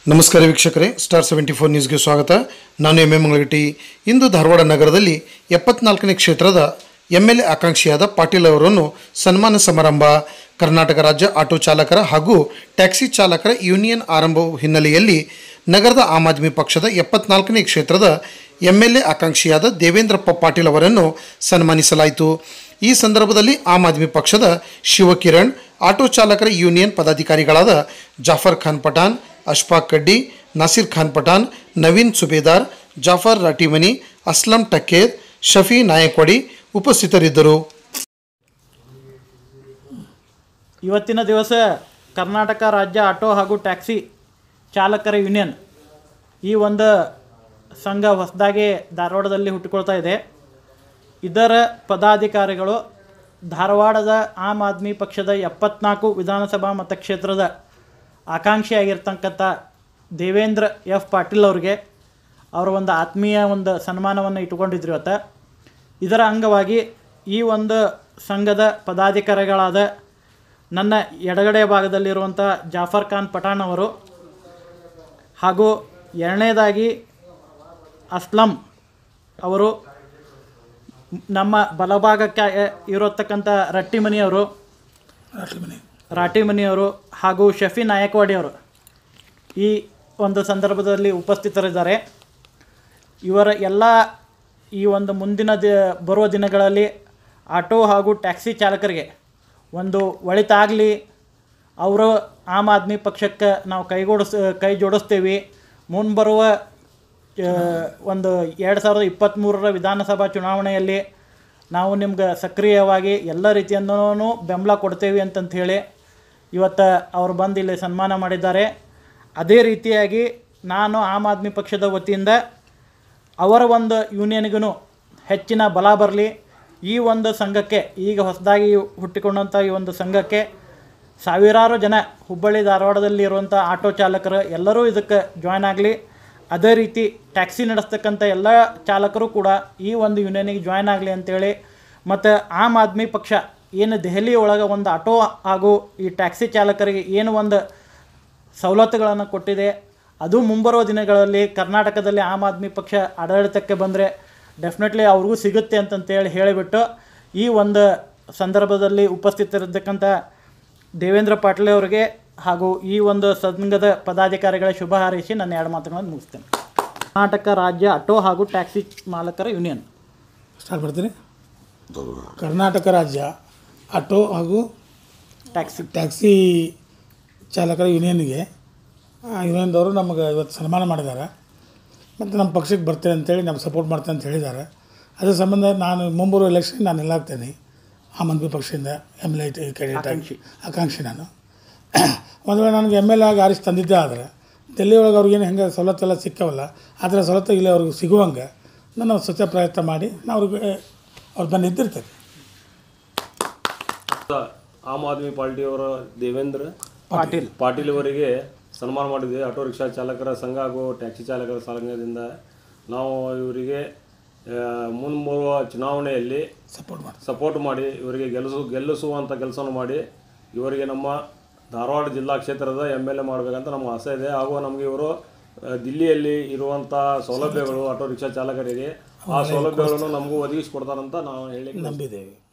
ನಮಸ್ಕಾರ ವೀಕ್ಷಕರೇ star seventy four ನ್ಯೂಸ್ಗೆ ಸ್ವಾಗತ ನಾನು ಎಂ ಎಂ ಮಂಗಳಗಟ್ಟಿ ಇಂದು ಧಾರವಾಡ ನಗರದಲ್ಲಿ ಎಪ್ಪತ್ನಾಲ್ಕನೇ ಕ್ಷೇತ್ರದ ಎಂ ಎಲ್ ಎ ಆಕಾಂಕ್ಷಿಯಾದ ಪಾಟೀಲ್ ಅವರನ್ನು ಸನ್ಮಾನ ಸಮಾರಂಭ ಕರ್ನಾಟಕ ರಾಜ್ಯ ಆಟೋ ಚಾಲಕರ ಹಾಗೂ ಟ್ಯಾಕ್ಸಿ ಚಾಲಕರ ಯೂನಿಯನ್ ಆರಂಭ ಹಿನ್ನೆಲೆಯಲ್ಲಿ ನಗರದ ಆಮ್ ಆದ್ಮಿ ಪಕ್ಷದ ಎಪ್ಪತ್ನಾಲ್ಕನೇ ಕ್ಷೇತ್ರದ ಎಂ ಎಲ್ ಎ ಆಕಾಂಕ್ಷಿಯಾದ ದೇವೇಂದ್ರಪ್ಪ ಪಾಟೀಲ್ ಅವರನ್ನು ಸನ್ಮಾನಿಸಲಾಯಿತು ಈ ಸಂದರ್ಭದಲ್ಲಿ ಆಮ್ ಆದ್ಮಿ ಪಕ್ಷದ ಶಿವಕಿರಣ್ ಆಟೋ ಚಾಲಕರ ಯೂನಿಯನ್ ಪದಾಧಿಕಾರಿಗಳಾದ ಜಾಫರ್ ಖಾನ್ ಪಠಾಣ್ ಅಶ್ಫಾಕ್ ಕಡ್ಡಿ ನಾಸಿರ್ ಖಾನ್ ಪಠಾಣ್ ನವೀನ್ ಸುಬೇದಾರ್ ಜಾಫರ್ ರಾಟಿಮನಿ ಅಸ್ಲಂ ಟಕ್ಕೇರ್ ಶಫಿ ನಾಯಕ್ವಾಡಿ ಉಪಸ್ಥಿತರಿದ್ದರು ಇವತ್ತಿನ ದಿವಸ ಕರ್ನಾಟಕ ರಾಜ್ಯ ಆಟೋ ಹಾಗೂ ಟ್ಯಾಕ್ಸಿ ಚಾಲಕರ ಯೂನಿಯನ್ ಈ ಒಂದು ಸಂಘ ಹೊಸದಾಗಿ ಧಾರವಾಡದಲ್ಲಿ ಹುಟ್ಟಿಕೊಳ್ತಾ ಇದೆ ಇದರ ಪದಾಧಿಕಾರಿಗಳು ಧಾರವಾಡದ ಆಮ್ ಆದ್ಮಿ ಪಕ್ಷದ ಎಪ್ಪತ್ನಾಲ್ಕು ವಿಧಾನಸಭಾ ಮತಕ್ಷೇತ್ರದ ಆಕಾಂಕ್ಷಿಯಾಗಿರ್ತಕ್ಕಂಥ ದೇವೇಂದ್ರ ಎಫ್ ಪಾಟೀಲ್ ಅವರಿಗೆ ಅವರ ಒಂದು ಆತ್ಮೀಯ ಒಂದು ಸನ್ಮಾನವನ್ನು ಇಟ್ಟುಕೊಂಡಿದ್ರು ಇವತ್ತು ಇದರ ಅಂಗವಾಗಿ ಈ ಒಂದು ಸಂಘದ ಪದಾಧಿಕಾರಿಗಳಾದ ನನ್ನ ಎಡಗಡೆ ಭಾಗದಲ್ಲಿರುವಂಥ ಜಾಫರ್ ಖಾನ್ ಪಠಾಣ್ ಅವರು ಹಾಗೂ ಎರಡನೇದಾಗಿ ಅಸ್ಲಂ ಅವರು ನಮ್ಮ ಬಲಭಾಗಕ್ಕೆ ಇರತಕ್ಕಂಥ ರಟ್ಟಿಮನಿಯವರು ರಾಟಿಮನಿಯವರು ಹಾಗೂ ಶಫಿ ನಾಯಕ್ವಾಡಿ ಅವರು ಈ ಒಂದು ಸಂದರ್ಭದಲ್ಲಿ ಉಪಸ್ಥಿತರಿದ್ದಾರೆ ಇವರ ಎಲ್ಲ ಈ ಒಂದು ಮುಂದಿನ ದಿ ಬರುವ ದಿನಗಳಲ್ಲಿ ಆಟೋ ಹಾಗೂ ಟ್ಯಾಕ್ಸಿ ಚಾಲಕರಿಗೆ ಒಂದು ಒಳಿತಾಗಲಿ ಅವರು ಆಮ್ ಆದ್ಮಿ ಪಕ್ಷಕ್ಕೆ ನಾವು ಕೈಗೂಡಿಸ್ ಕೈ ಜೋಡಿಸ್ತೀವಿ ಮುಂಬರುವ ಆ, ಒಂದು ಎರಡು ಸಾವಿರದ ಇಪ್ಪತ್ತ್ಮೂರರ ವಿಧಾನಸಭಾ ಚುನಾವಣೆಯಲ್ಲಿ ನಾವು ನಿಮ್ಗೆ ಸಕ್ರಿಯವಾಗಿ ಎಲ್ಲ ರೀತಿಯಿಂದನೂ ಬೆಂಬಲ ಕೊಡ್ತೇವೆ ಅಂತಂತ ಹೇಳಿ ಇವತ್ತು ಅವರು ಬಂದು ಇಲ್ಲಿ ಸನ್ಮಾನ ಮಾಡಿದ್ದಾರೆ ಅದೇ ರೀತಿಯಾಗಿ ನಾನು ಆಮ್ ಆದ್ಮಿ ಪಕ್ಷದ ವತಿಯಿಂದ ಅವರ ಒಂದು ಯೂನಿಯನ್ಗೂ ಹೆಚ್ಚಿನ ಬಲ ಬರಲಿ ಈ ಒಂದು ಸಂಘಕ್ಕೆ ಈಗ ಹೊಸದಾಗಿ ಹುಟ್ಟಿಕೊಂಡಂಥ ಈ ಒಂದು ಸಂಘಕ್ಕೆ ಸಾವಿರಾರು ಜನ ಹುಬ್ಬಳ್ಳಿ ಧಾರವಾಡದಲ್ಲಿ ಇರುವಂಥ ಆಟೋ ಚಾಲಕರು ಎಲ್ಲರೂ ಇದಕ್ಕೆ ಜಾಯ್ನ್ ಆಗಲಿ ಅದೇ ರೀತಿ ಟ್ಯಾಕ್ಸಿ ನಡೆಸ್ತಕ್ಕಂಥ ಎಲ್ಲ ಚಾಲಕರು ಕೂಡ ಈ ಒಂದು ಯೂನಿಯನಿಗೆ ಜಾಯ್ನ್ ಆಗಲಿ ಅಂತೇಳಿ ಮತ್ತು ಆಮ್ ಆದ್ಮಿ ಪಕ್ಷ ಏನು ದೆಹಲಿ ಒಳಗೆ ಒಂದು ಆಟೋ ಹಾಗೂ ಈ ಟ್ಯಾಕ್ಸಿ ಚಾಲಕರಿಗೆ ಏನು ಒಂದು ಸವಲತ್ತುಗಳನ್ನು ಕೊಟ್ಟಿದೆ ಅದು ಮುಂಬರುವ ದಿನಗಳಲ್ಲಿ ಕರ್ನಾಟಕದಲ್ಲಿ ಆಮ್ ಆದ್ಮಿ ಪಕ್ಷ ಆಡಳಿತಕ್ಕೆ ಬಂದರೆ ಡೆಫಿನೆಟ್ಲಿ ಅವ್ರಿಗೂ ಸಿಗುತ್ತೆ ಅಂತಂತೇಳಿ ಹೇಳಿಬಿಟ್ಟು ಈ ಒಂದು ಸಂದರ್ಭದಲ್ಲಿ ಉಪಸ್ಥಿತರಿರ್ತಕ್ಕಂಥ ದೇವೇಂದ್ರ ಪಾಟೀಲ್ ಅವರಿಗೆ ಹಾಗೂ ಈ ಒಂದು ಸಂಘದ ಪದಾಧಿಕಾರಿಗಳ ಶುಭ ಹಾರೈಸಿ ನನ್ನ ಎರಡು ಮಾತುಗಳನ್ನು ಮುಗಿಸ್ತೇನೆ ಕರ್ನಾಟಕ ರಾಜ್ಯ ಆಟೋ ಹಾಗೂ ಟ್ಯಾಕ್ಸಿ ಮಾಲಕರ ಯೂನಿಯನ್ ಸ್ಟಾರ್ಟ್ ಮಾಡ್ತೀನಿ ಕರ್ನಾಟಕ ರಾಜ್ಯ ಆಟೋ ಹಾಗೂ ಟ್ಯಾಕ್ಸಿ ಟ್ಯಾಕ್ಸಿ ಚಾಲಕರ ಯೂನಿಯನ್ಗೆ ಯೂನಿಯನ್ದವರು ನಮಗೆ ಇವತ್ತು ಸನ್ಮಾನ ಮಾಡಿದ್ದಾರೆ ಮತ್ತು ನಮ್ಮ ಪಕ್ಷಕ್ಕೆ ಬರ್ತೇನೆ ಅಂತೇಳಿ ನಮ್ಗೆ ಸಪೋರ್ಟ್ ಮಾಡ್ತೇನೆ ಅಂತ ಹೇಳಿದ್ದಾರೆ ಅದ್ರ ಸಂಬಂಧ ನಾನು ಮುಂಬರುವ ಎಲೆಕ್ಷನ್ ನಾನು ಎಲ್ಲಾಗ್ತೇನೆ ಆಮ್ ಆದ್ಮಿ ಪಕ್ಷದಿಂದ ಎಮ್ ಎಲ್ ಎ ಕ್ಯಾಂಡಿಡೇಟ್ ಆಗಿ ಆಕಾಂಕ್ಷಿ ನಾನು ಒಂದು ವೇಳೆ ನನಗೆ ಎಮ್ ಎಲ್ ಎ ಆಗಿ ಆರಿಸಿ ತಂದಿದ್ದೇ ಆದರೆ ಡೆಲ್ಲಿ ಒಳಗೆ ಅವ್ರಿಗೇನು ಹೆಂಗೆ ಸವಲತ್ತೆಲ್ಲ ಸಿಕ್ಕವಲ್ಲ ಆ ಥರ ಸವಲತ್ತು ಇಲ್ಲಿ ಅವ್ರಿಗೆ ಸಿಗುವಂಗೆ ನಾನು ಸ್ವಚ್ಛ ಪ್ರಯತ್ನ ಮಾಡಿ ನಾವು ಅವ್ರಿಗೆ ಅವ್ರು ಬಂದು ನಿಂತಿರ್ತೇನೆ ಆಮ್ ಆದ್ಮಿ ಪಾರ್ಟಿಯವರ ದೇವೇಂದ್ರ ಪಾಟೀಲ್ ಪಾಟೀಲ್ ಅವರಿಗೆ ಸನ್ಮಾನ ಮಾಡಿದ್ವಿ ಆಟೋ ರಿಕ್ಷಾ ಚಾಲಕರ ಸಂಘ ಹಾಗೂ ಟ್ಯಾಕ್ಸಿ ಚಾಲಕರ ಸಂಘದಿಂದ ನಾವು ಇವರಿಗೆ ಮುಂಬರುವ ಚುನಾವಣೆಯಲ್ಲಿ ಸಪೋರ್ಟ್ ಮಾಡಿ ಸಪೋರ್ಟ್ ಮಾಡಿ ಇವರಿಗೆ ಗೆಲ್ಲಿಸು ಗೆಲ್ಲಿಸುವಂಥ ಕೆಲಸವನ್ನು ಮಾಡಿ ಇವರಿಗೆ ನಮ್ಮ ಧಾರವಾಡ ಜಿಲ್ಲಾ ಕ್ಷೇತ್ರದ ಎಮ್ ಎಲ್ ಎ ಮಾಡಬೇಕಂತ ನಮ್ಮ ಆಸೆ ಇದೆ ಹಾಗೂ ನಮಗೆ ಇವರು ಆ, ದಿಲ್ಲಿಯಲ್ಲಿ ಇರುವಂಥ ಸೌಲಭ್ಯಗಳು ಆಟೋ ರಿಕ್ಷಾ ಚಾಲಕರಿಗೆ ಆ ಸೌಲಭ್ಯಗಳನ್ನು ನಮಗೂ ಒದಗಿಸಿಕೊಡ್ತಾರಂತ ನಾವು ಹೇಳಿ ನಂಬಿದ್ದೇವೆ